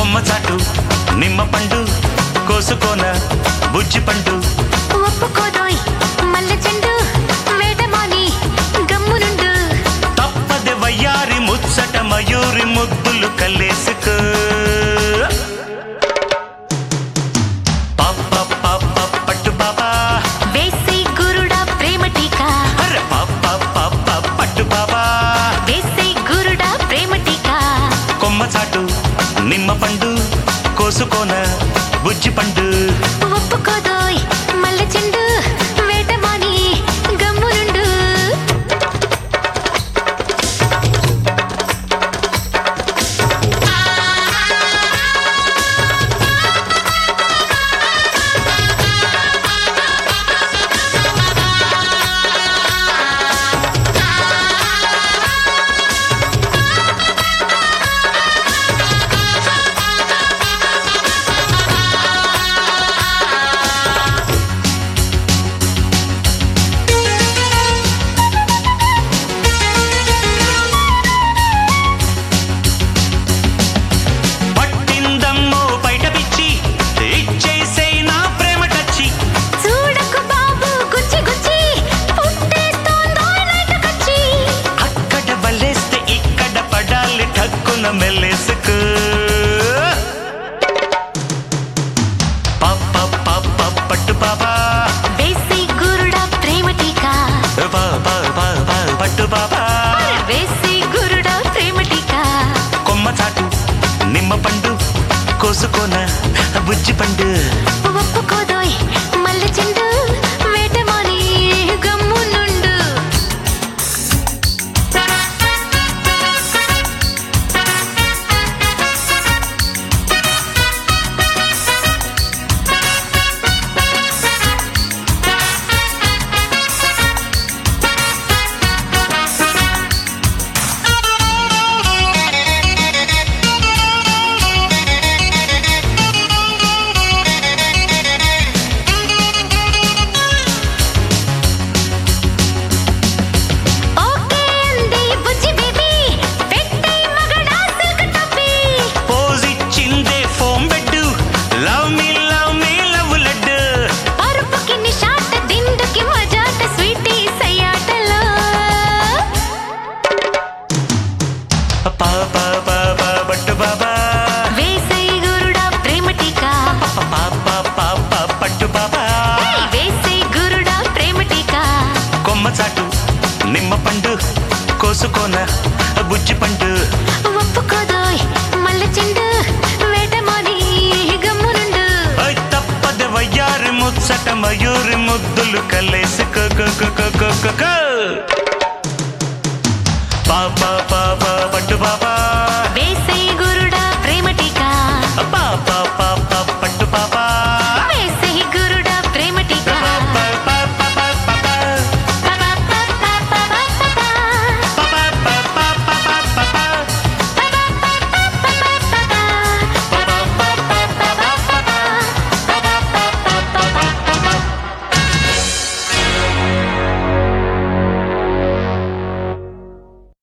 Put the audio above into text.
కొమ్మ చాటు నిమ్మ పండు కోసుకోన బుజ్జి పండు ఒప్పుకోదోయ్ మల్లె చెండు వేటమాని గమ్మునుండు తప్పది వయ్యారి ముచ్చట మయూరి ముద్దులు కల్లేసుకో పాప పాప పట్టు పాప వేసే గురుడా ప్రేమ టీకా అరే పాప పాప పట్టు పాప వేసే గురుడా ప్రేమ టీకా కొమ్మ చాటు నిమ్మ పండు కోసుకోన బుజ్జి పండు ఒప్పుకోదోయ్ మల్లె చెండు వేటమాని గమ్మునుండు పట్టిందమ్మో బయట పిచ్చి ఇచ్చేసేయ్ నా ప్రేమ టచ్చి చూడకు బాబు గుచ్చి గుచ్చి పుట్టేస్తోందోయ్ నైటకొచ్చి అక్కడ వల్లేస్తే ఇక్కడ పడాలి ఠక్కున మెల్లేసుకు పాప పాప పట్టు పాప వేసే గురుడా ప్రేమ టీకా పా, పా, పా, పా, పట్టు పాప వేసే గురుడా ప్రేమ టీకా కొమ్మ చాటు నిమ్మ పండు కోసుకోన బుజ్జి పండు ఒప్పుకోదోయ్ మల్లె చెండు వేటమాని గమ్మునుండు ఓకే అంది బుజ్జి బేబీ పెట్టే మగడా సిల్క్ టోపీ పోజిచ్చిందే foam bed love me love me love లడ్డు పరుపుకి నిషాట దిండుకి మజాట స్వీటీ సయ్యాటలో పా పా పా పా పట్టు బాబా వేసే గురుడా ప్రేమ టీకా పా పా పా పా పట్టు బాబా ఏయ్, వేసే గురుడా ప్రేమ టీకా కొమ్మ చాటు నిమ్మ పండు కోసుకోన బుజ్జి పండు ఒప్పుకోదోయ్ మల్లె చెండు వేటమాని గమ్మునుండు ఓయ్ తప్పది వయ్యారి ముచ్చట మయూరి ముద్దులు కలేసుకో పాపా పాపా పట్టు బాబా వేసే గురుడా